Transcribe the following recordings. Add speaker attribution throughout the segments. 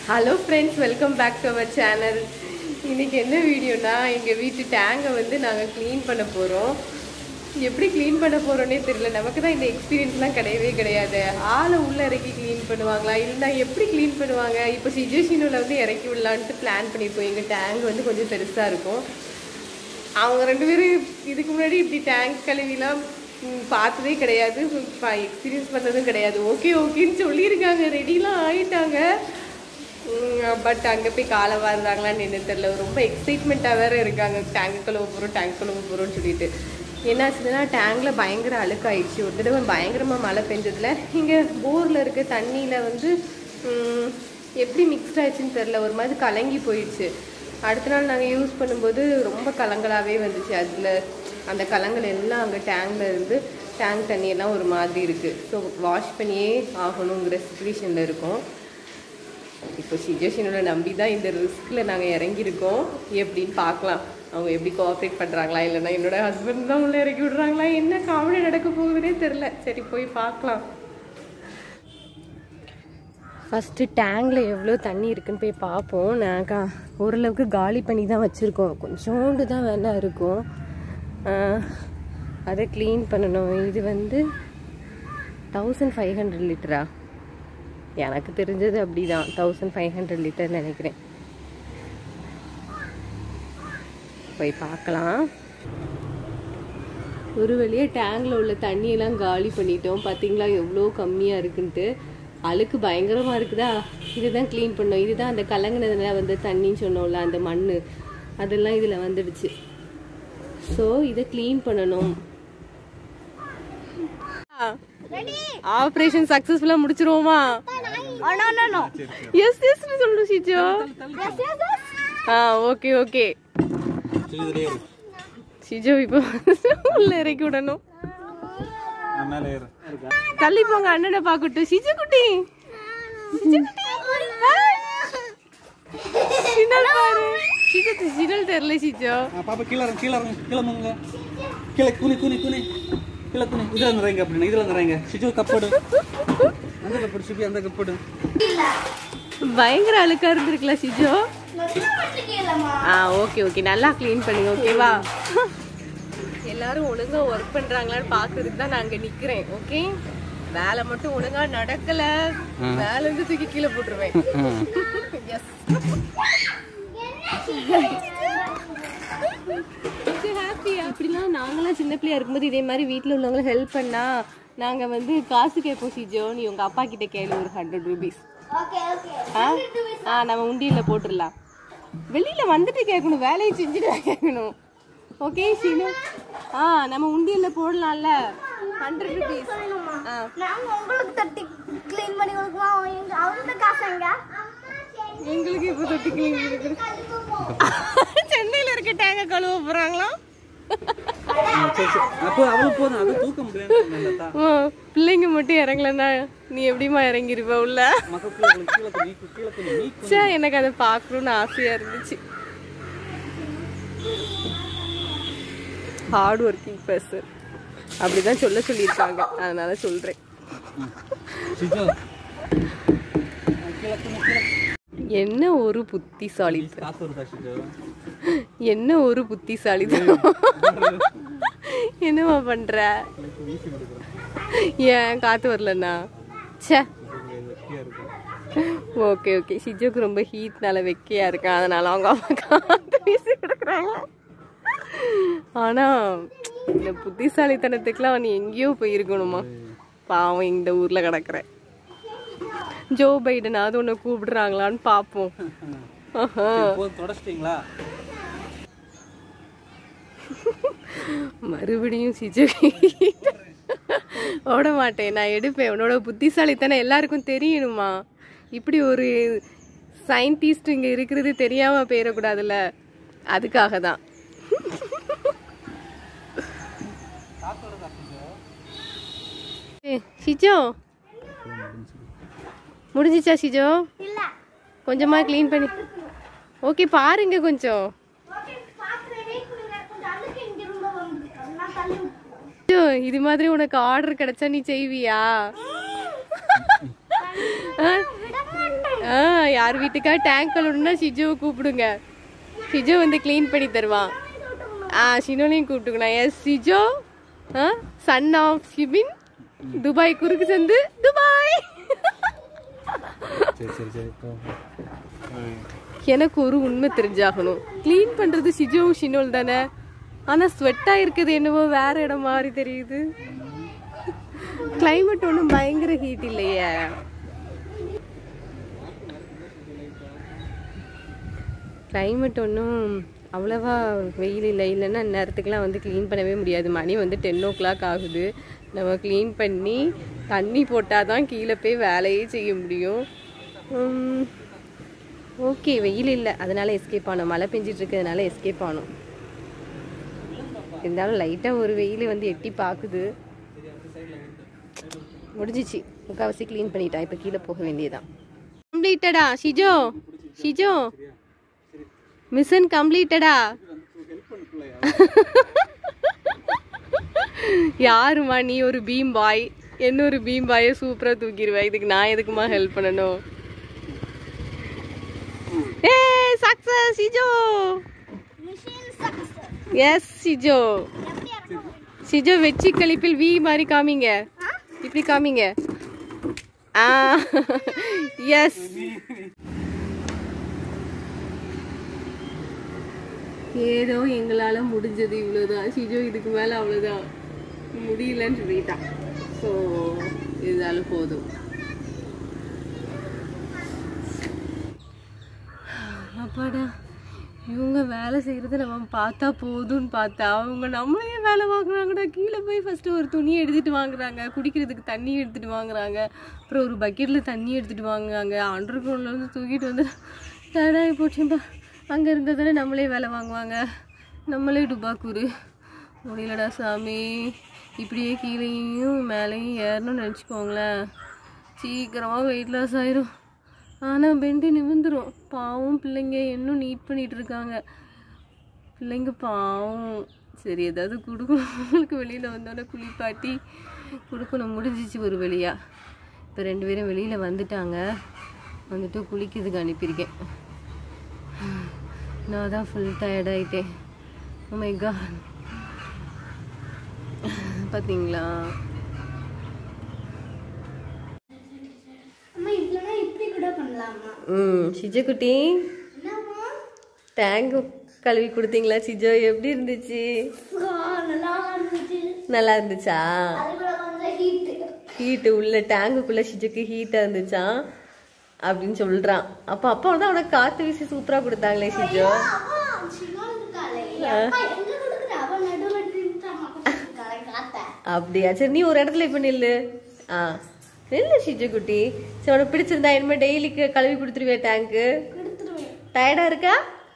Speaker 1: Hello friends welcome back to our channel இன்னைக்கு என்ன வீடியோனா எங்கள் வீட்டு டேங்கை வந்து நாங்கள் க்ளீன் பண்ண போகிறோம் எப்படி க்ளீன் பண்ண போகிறோன்னே தெரியல நமக்கு தான் இந்த எக்ஸ்பீரியன்ஸ்லாம் கிடையவே கிடையாது ஆளை உள்ளே இறக்கி க்ளீன் பண்ணுவாங்களா இல்லைனா எப்படி க்ளீன் பண்ணுவாங்க இப்போ சிஜுஷினோவில் வந்து இறக்கி விடலான்ட்டு பிளான் பண்ணியிருக்கோம் எங்கள் டேங்க் வந்து கொஞ்சம் பெருசாக இருக்கும் அவங்க ரெண்டு பேரும் இதுக்கு முன்னாடி இப்படி டேங்க் கழுவிலாம் ம், பார்த்ததே கிடையாது எக்ஸ்பீரியன்ஸ் பண்ணதும் கிடையாது ஓகே ஓகேன்னு சொல்லியிருக்காங்க ரெடிலாம் ஆயிட்டாங்க பட் அங்கே போய் காலை வாடுறாங்களான்னு என்ன தெரில ரொம்ப எக்ஸைட்மெண்ட்டாக வேறு இருக்காங்க டேங்க் கழுவ போகிறோம் டேங்க் கழுவ போகிறோம்னு சொல்லிட்டு என்னாச்சுன்னா டேங்கில் பயங்கர அழுக்காயிடுச்சு ஒரு தடவை பயங்கரமாக மழை பெஞ்சதுல இங்கே போரில் இருக்க தண்ணியில் வந்து ம், எப்படி மிக்ஸ்ட் ஆயிடுச்சுன்னு தெரில ஒரு மாதிரி கலங்கி போயிடுச்சு அடுத்த நாள் நாங்கள் யூஸ் பண்ணும்போது ரொம்ப கலங்களாகவே வந்துச்சு அதில் அந்த கலங்கள் எல்லாம் அங்கே டேங்கில் இருந்து டேங்க் தண்ணி எல்லாம் ஒரு மாதிரி இருக்குது ஸோ வாஷ் பண்ணியே ஆகணுங்கிற சுச்சுவேஷனில் இருக்கோம் இப்போ சிச்சுவேஷனோட நம்பி தான் இந்த ரிஸ்கில் நாங்கள் இறங்கியிருக்கோம் எப்படின்னு பார்க்கலாம் அவங்க எப்படி கோஆப்ரேட் பண்ணுறாங்களா இல்லைன்னா என்னோட ஹஸ்பண்ட் தான் உள்ளே இறக்கி விடுறாங்களா என்ன காமெடி நடக்க போகுதுன்னே தெரில சரி போய் பார்க்கலாம் ஃபஸ்ட்டு டேங்கில் எவ்வளோ தண்ணி இருக்குன்னு போய் பார்ப்போம் நான் கா ஓரளவுக்கு காலி பண்ணி தான் வச்சுருக்கோம் கொஞ்சோண்டு தான் வேணா இருக்கும் ஆஹ், அதை க்ளீன் பண்ணணும் இது வந்து தௌசண்ட் ஃபைவ் ஹண்ட்ரட் லிட்டரா எனக்கு தெரிஞ்சது அப்படிதான் தௌசண்ட் ஃபைவ் ஹண்ட்ரட் லிட்டர் நினைக்கிறேன் போய் பார்க்கலாம் ஒரு வழியா டேங்கில் உள்ள தண்ணியெல்லாம் காலி பண்ணிட்டோம் பார்த்தீங்களா எவ்வளோ கம்மியாக இருக்குன்ட்டு அழுக்கு பயங்கரமாக இருக்குதா இதுதான் க்ளீன் பண்ணோம் இதுதான் அந்த கலங்கினதுல வந்து தண்ணின்னு சொன்னோம்ல அந்த மண் அதெல்லாம் இதில் வந்துடுச்சு ஸோ இதை க்ளீன் பண்ணணும் ஆபரேஷன் சக்சஸ்ஃபுல்லா முடிச்சிருவோமா எஸ் எஸ் சொல்லு சிஜோ ஆ ஓகே ஓகே சிஜோ இப்போ உள்ள இறக்கி விடணும் தள்ளி போங்க அண்ணனை பாக்கட்டும் சிஜு குட்டி சிஜு குட்டி Hi. சின்னல் பாரு சிஜு சின்னல் தெரியல சிஜோ
Speaker 2: பாப்பா கீழே இறங்கு கீழே இறங்கு கீழே முங்க கீழே குனி குனி குனி கீழே குனி இதுல நிறைங்க அப்படின்னு இதுல நிறைங்க சிஜு கப்போடு அந்த கப்போடு சிபி அந்த கப்போடு
Speaker 1: பயங்கர அழுக்கா இருந்திருக்கல சிஜோ ஆ ஓகே ஓகே நல்லா க்ளீன் பண்ணுங்க ஓகேவா எல்லாரும் ஒழுங்கா ஒர்க் பண்றாங்களான்னு பாக்குறதுக்கு தான் நான் அங்க நிக்கிறேன் ஓகே வேலை மட்டும் ஒழுங்கா நடக்கல வேலை இருந்து தூக்கி கீழே போட்டுருவேன் எஸ் ஹாப்பி அப்படிலாம் நாங்களாம் சின்ன பிள்ளையா இருக்கும்போது இதே மாதிரி வீட்டில் உள்ளவங்களை ஹெல்ப் பண்ணா நாங்க வந்து காசு கேட்போம் சிஜோ நீ உங்க அப்பா கிட்ட கேளு ஒரு ஹண்ட்ரட் ருபீஸ் ஆ ஆ நம்ம உண்டியல்ல போட்டுடலாம் வெளியில வந்துட்டு கேட்கணும் வேலையை செஞ்சுட்டு தான் கேட்கணும் ஓகே சீனு ஆ நம்ம உண்டியல்ல போடலாம்ல ஹண்ட்ரட் ருபீஸ் ஆ
Speaker 3: நாங்க உங்களுக்கு தட்டி க்ளீன் பண்ணி கொடுக்கலாம் எங்க அவங்க காசு எங்க
Speaker 1: எங்களுக்கு இப்போ தொட்டி கிளீன் இருக்குது சென்னையில இருக்க டேங்க கழுவ போறாங்களா
Speaker 2: சரி சரி அப்போ அவளுக்கு போதும் அதை தூக்க முடியாது
Speaker 1: ஆ, பிள்ளைங்க மட்டும் இறங்கலன்னா நீ எப்படிமா இறங்கிருப்ப உள்ள
Speaker 2: மக்க கீழே கீழே குனி கீழே குனி நீ
Speaker 1: சே எனக்கு அதை பார்க்கணும்னு ஆசையா இருந்துச்சு ஹார்ட் ஒர்க்கிங் பர்சன் அப்படிதான் சொல்ல சொல்லியிருக்காங்க அதனால சொல்றேன்
Speaker 2: சிஜு கீழே குனி கீழே
Speaker 1: என்ன ஒரு புத்திசாலி
Speaker 2: காத்து வருதா சிஜு
Speaker 1: என்ன ஒரு புத்திசாலிதான் என்னம்மா பண்ற
Speaker 2: வீசி கொடுக்குறேன்
Speaker 1: ஏன் காத்து வரலண்ணா ச்சே
Speaker 2: வெட்டியா இருக்கும்
Speaker 1: ஓகே ஓகே ஷிஜுக்கு ரொம்ப ஹீட்னால வெக்கையா இருக்கான் அதனால அவங்க அம்மா காத்து வீசி கொடுக்குறாங்க ஆனா இந்த புத்திசாலித்தனத்துக்குலாம் நீ எங்கேயோ போயிருக்கணுமா பாவம் இந்த ஊர்ல கிடக்குறேன் ஜோ பைடனாவது உன்னை கூப்பிடுறாங்களான்னு பார்ப்போம் ஆஹா.
Speaker 2: போதும் தொடச்சிட்டீங்களா
Speaker 1: மறுபடியும் சிஜு ஓட மாட்டேன் நான் எடுப்பேன் உன்னோட புத்திசாலித்தனம் எல்லாருக்கும் தெரியணுமா இப்படி ஒரு சயின்டிஸ்ட் இங்க இருக்கிறது தெரியாம போயிடக்கூடாதுல்ல அதுக்காக தான் ஷிஜோ முடிஞ்சிச்சா ஷிஜோ
Speaker 3: இல்ல
Speaker 1: கொஞ்சமா க்ளீன் பண்ணி ஓகே பாருங்க கொஞ்சம்
Speaker 3: ஓகே பாக்குறேன் வெயிட் பண்ணுங்க கொஞ்சம் அழுக்கு இங்க ரொம்ப வந்து நான் தள்ளி விட்டுறேன்.
Speaker 1: ஐயோ, இது மாதிரி உனக்கு ஆர்டர் கிடைச்சா நீ செய்வியா ஆ?
Speaker 3: விட மாட்டேன்
Speaker 1: ஆ யார் வீட்டுக்கா டேங்க் கழுவுனா ஷிஜுவை கூப்பிடுங்க ஷிஜோ வந்து க்ளீன் பண்ணி தருவான் ஆ ஷினோலையும் கூப்பிட்டுக்கணும் எஸ் ஷிஜோ ஆ சன் ஆஃப் ஷிபின் துபாய் குறுக்கு சந்து துபாய்
Speaker 2: சரி சரி சரி போ.
Speaker 1: எனக்கு ஒரு உண்மை தெரிஞ்சாகணும் க்ளீன் பண்றது ஷிஜோவும் ஷினோல் தானே ஆனா ஸ்வெட்டா இருக்குது என்னவோ வேற இடம் மாதிரி தெரியுது கிளைமேட் ஒன்றும் பயங்கர ஹீட் இல்லையே கிளைமேட் ஒன்றும் அவ்வளவா வெயில் இல்லை இல்லைன்னா நேரத்துக்குலாம் வந்து க்ளீன் பண்ணவே முடியாது மணி வந்து டென் ஓ கிளாக் ஆகுது நம்ம க்ளீன் பண்ணி தண்ணி போட்டால் தான் கீழே போய் வேலையே செய்ய முடியும் ஓகே வெயில் இல்லை அதனால எஸ்கேப் ஆனோம் மழை பெஞ்சிட்டு இருக்கிறதுனால எஸ்கேப் ஆனோம் இருந்தாலும் லைட்டாக ஒரு வெயில் வந்து எட்டி பார்க்குது முடிஞ்சிச்சு முக்கால்வாசி க்ளீன் பண்ணிட்டா இப்போ கீழே போக வேண்டியதான் கம்ப்ளீட்டடா ஷிஜோ ஷிஜோ மிஷன் கம்ப்ளீட்டடா யாருமா நீ ஒரு பீம் பாய் என்ன ஒரு பீம் பாயை சூப்பரா தூக்கிடுவ இதுக்கு நான் எதுக்குமா ஹெல்ப் பண்ணணும் ஏ success Shijo
Speaker 3: mission success
Speaker 1: yes Shijo
Speaker 3: எப்படி இருக்கும்
Speaker 1: சிஜோ வெச்சி கழிப்பில் வி மாதிரி காமிங்க இப்படி காமிங்க ஆ எஸ் ஏதோ எங்களால் முடிஞ்சது இவ்வளோதான் சிஜோ இதுக்கு மேலே அவ்வளோதான் முடியலன்னு சொல்லிட்டான் ஸோ இருந்தாலும் போதும் அப்பாடா இவங்க வேலை செய்கிறத நம்ம பார்த்தா போதும்னு பார்த்தா அவங்க நம்மளையே வேலை வாங்குறாங்கடா கீழே போய் ஃபஸ்ட்டு ஒரு துணியை எடுத்துகிட்டு வாங்குறாங்க குடிக்கிறதுக்கு தண்ணி எடுத்துகிட்டு வாங்குறாங்க அப்புறம் ஒரு பக்கெட்டில் தண்ணி எடுத்துகிட்டு வாங்குறாங்க அண்டர் கிரவுண்ட்லேருந்து தூக்கிட்டு வந்து டயர்டாகி போச்சுப்பா அங்கே இருந்தால் தானே நம்மளே வேலை வாங்குவாங்க நம்மளே டுபாக்கூரு முடியலடா சாமி இப்படியே கீழேயும் மேலேயும் ஏறணும்னு நினச்சிக்கோங்களேன் சீக்கிரமாக வெயிட் லாஸ் ஆயிரும் ஆனால் பெண்டு நிமிந்துரும் பாவம் பிள்ளைங்க இன்னும் நீட் பண்ணிட்டு இருக்காங்க பிள்ளைங்க பாவம் சரி ஏதாவது கொடுக்கணும் உங்களுக்கு வெளியில் வந்தோடனே குளிப்பாட்டி கொடுக்கணும் முடிஞ்சிச்சு ஒரு வழியா இப்போ ரெண்டு பேரும் வெளியில் வந்துட்டாங்க வந்துட்டு குளிக்கிறதுக்கு அனுப்பியிருக்கேன் நான் தான் ஃபுல் டயர்டாயிட்டேன் மை காட் பார்த்தீங்களா
Speaker 3: அம்மா இல்லைன்னா இப்படி கூட பண்ணலாமா
Speaker 1: ம் சிஜக்குட்டி
Speaker 3: என்னம்மா
Speaker 1: டேங்கு கழுவி கொடுத்தீங்களா சிஜோ எப்படி இருந்துச்சு
Speaker 3: ஆ, நல்லா இருந்துச்சு
Speaker 1: நல்லா இருந்துச்சா
Speaker 3: அது கூட கொஞ்சம் ஹீட்டு
Speaker 1: ஹீட்டு உள்ள டேங்குக்குள்ள சிஜுக்கு ஹீட்டாக இருந்துச்சா அப்படின்னு சொல்றான் அப்போ அப்பா தான் அவனை காற்று வீசி சூப்பராக கொடுத்தாங்களே சிஜோ
Speaker 3: அவ சிவன் இருக்காளே அப்பா எங்க கொடுக்குற அவ நடுவுல நின்றுட்டான் காத்த
Speaker 1: அப்படியா சரி நீ ஒரு இடத்துல இப்போ நில்லு ஆ நில்லு சிஜு குட்டி சரி உனக்கு பிடிச்சிருந்தா இனிமேல் டெய்லிக்கு கழுவி கொடுத்துருவியா டேங்க்கு
Speaker 3: கொடுத்துருவேன்
Speaker 1: டயர்டாக இருக்கா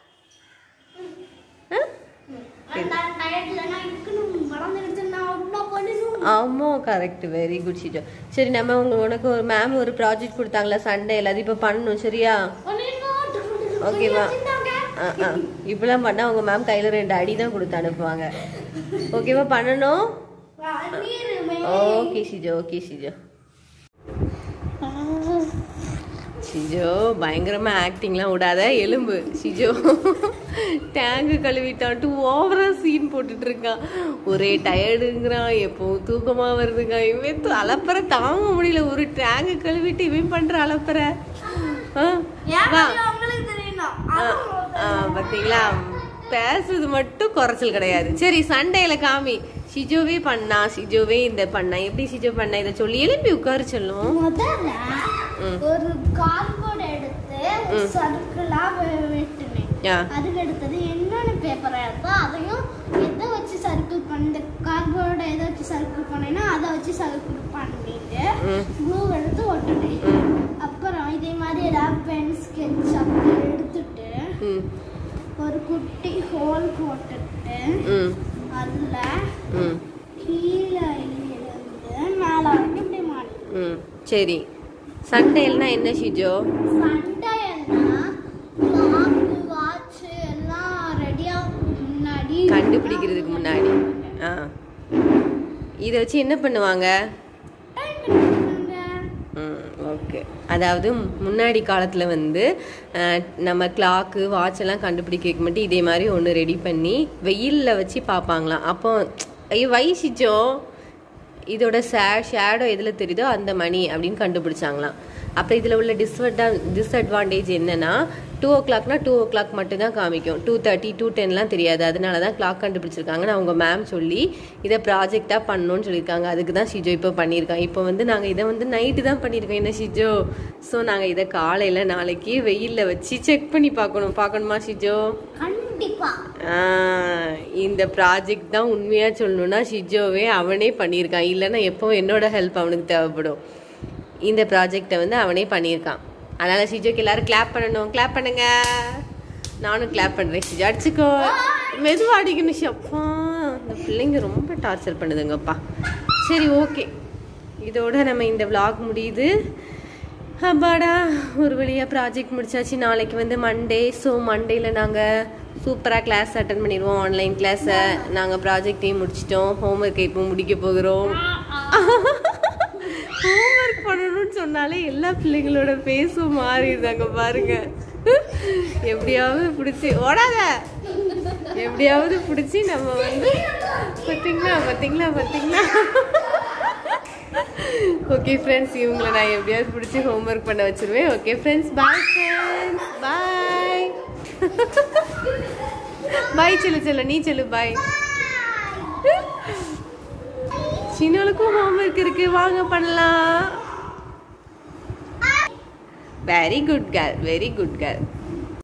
Speaker 1: ஆ
Speaker 3: நான் டயர்ட்லனா இருக்கணும் வளர்ந்துக்கிட்டு நான் அவ்வளோ பண்ணணும்
Speaker 1: ஆமாம் கரெக்ட் வெரி குட் ஷிஜோ சரி நம்ம உங்க உனக்கு ஒரு மேம் ஒரு ப்ராஜெக்ட் கொடுத்தாங்களா சண்டே அது இப்போ பண்ணணும் சரியா ஓகேவா ஆ ஆ இப்படிலாம் பண்ணால் உங்கள் மேம் கையில் ரெண்டு அடி தான் கொடுத்து அனுப்புவாங்க ஓகேவா பண்ணணும் ஓகே ஷிஜோ ஓகே ஷிஜோ ஷிஜோ பயங்கரமா ஆக்டிங்லாம் விடாத எலும்பு ஷிஜோ டேங்கு கழுவிட்டான்ட்டு ஓவரா சீன் போட்டுட்டு இருக்கான் ஒரே டயர்டுங்கிறான் எப்போ தூக்கமா வருதுங்க இவன் து- அலப்பறை தாங்க முடியல ஒரு டேங்கு கழுவிட்டு இவன் பண்ற அலப்பறை ஆ, வா
Speaker 3: உங்களுக்கு தெரியணும்
Speaker 1: ஆ, ஆ, பாத்தீங்களா பேசுறது மட்டும் குறைச்சல் கிடையாது சரி சண்டேல காமி சிஜோவே பண்ணா சிஜோவே இந்த பண்ணா எப்படி சிஜோ பண்ணா இதை சொல்லி எழுப்பி உட்கார சொல்லும்
Speaker 3: முதல்ல
Speaker 1: ம்.
Speaker 3: ஒரு கார்ட்போர்ட் எடுத்து சர்க்கிளா வெட்டினேன்
Speaker 1: ஆ
Speaker 3: அதுக்கு அடுத்தது என்னென்ன பேப்பர் இருக்கோ அதையும் எதை வச்சு சர்க்கிள் பண்ண கார்ட்போர்டை எதை வச்சு சர்க்கிள் பண்ணேன்னா அதை வச்சு சர்க்கிள் பண்ணிட்டு
Speaker 1: ம்.
Speaker 3: ப்ளூ எடுத்து ஒட்டினேன்
Speaker 1: ம்.
Speaker 3: அப்புறம் இதே மாதிரி ஏதாவது பென் ஸ்கெட்ச் அப்படி எடுத்துட்டு
Speaker 1: ம்
Speaker 3: ஒரு குட்டி ஹோல் போட்டுட்டு
Speaker 1: ம்
Speaker 3: அதுல
Speaker 1: ம்
Speaker 3: கீழே இருந்து மேலே வரைக்கும் இப்படி மாட்டி
Speaker 1: ம் சரி சண்டேல்னா என்ன ஷிஜோ
Speaker 3: சண்டைன்னா கிளாக்கு வாட்ச் எல்லாம் ரெடியா முன்னாடி
Speaker 1: கண்டுபிடிக்கிறதுக்கு முன்னாடி ஆ இதை வச்சு என்ன பண்ணுவாங்க
Speaker 3: Time பண்ணிருக்காங்க.
Speaker 1: ம் ஓகே இருக்குது அதாவது முன்னாடி காலத்தில் வந்து அஹ், நம்ம கிளாக்கு வாட்ச் எல்லாம் கண்டுபிடிக்க மட்டும் இதே மாதிரி ஒன்று ரெடி பண்ணி வெயிலில் வச்சு பார்ப்பாங்களாம் அப்போ ஐயோ வயசிச்சோ இதோட சே ஷேடோ எதில் தெரியுதோ அந்த மணி அப்படின்னு கண்டுபிடிச்சாங்களாம் அப்போ இதில் உள்ள டிஸ்அட்வா டிஸ்அட்வான்டேஜ் என்னன்னா டூ ஓ கிளாக்னா டூ ஓ கிளாக் மட்டும்தான் காமிக்கும் டூ தேர்ட்டி டூ டென்லாம் தெரியாது அதனால தான் கிளாக் கண்டுபிடிச்சிருக்காங்கன்னு அவங்க மேம் சொல்லி இதை ப்ராஜெக்டாக பண்ணணும்னு சொல்லியிருக்காங்க அதுக்கு தான் ஷிஜோ இப்போ பண்ணியிருக்காங்க இப்போ வந்து நாங்கள் இதை வந்து நைட்டு தான் பண்ணியிருக்கோம் என்ன ஷிஜோ ஸோ நாங்கள் இதை காலையில் நாளைக்கு வெயிலில் வச்சு செக் பண்ணி பார்க்கணும் பார்க்கணுமா ஷிஜோ
Speaker 3: கண்டிப்பா
Speaker 1: ஆஹ் இந்த ப்ராஜெக்ட் தான் உண்மையா சொல்லணும்னா ஷிஜோவே அவனே பண்ணியிருக்கான் இல்லைன்னா எப்போ என்னோட ஹெல்ப் அவனுக்கு தேவைப்படும் இந்த ப்ராஜெக்டை வந்து அவனே பண்ணியிருக்கான் அதனால ஷிஜோக்கு எல்லாரும் கிளாப் பண்ணணும் கிளாப் பண்ணுங்க நானும் கிளாப் பண்றேன் ஷிஜோ அடிச்சுக்கோ மெதுவா அடிக்கணும் ஷி. அப்பா இந்த பிள்ளைங்க ரொம்ப டார்ச்சர் பண்ணுதுங்கப்பா சரி ஓகே இதோட நம்ம இந்த vlog முடியுது அப்பாடா ஒரு வழியாக ப்ராஜெக்ட் முடிச்சாச்சு நாளைக்கு வந்து மண்டே ஸோ மண்டேல நாங்கள் சூப்பராக கிளாஸ் அட்டன் பண்ணிடுவோம் ஆன்லைன் கிளாஸை நாங்கள் ப்ராஜெக்டையும் முடிச்சிட்டோம் ஹோம்ஒர்க் இப்போ முடிக்க போகிறோம் ஹோம்ஒர்க் பண்ணணும்னு சொன்னாலே எல்லா பிள்ளைங்களோட ஃபேஸும் மாறிடுதாங்க பாருங்க எப்படியாவது பிடிச்சி ஓடாத எப்படியாவது பிடிச்சி நம்ம வந்து பார்த்தீங்களா பார்த்தீங்களா பார்த்தீங்களா ஓகே ஃப்ரெண்ட்ஸ் இவங்களை நான் எப்படியாவது பிடிச்சி ஹோம்ஒர்க் பண்ண வச்சிருவேன் okay friends bye friends bye bye செல்லு செல்ல நீ செல்லு பாய் சின்னவளுக்கும் ஹோம்ஒர்க் இருக்கு வாங்க பண்ணலாம் very good girl very good girl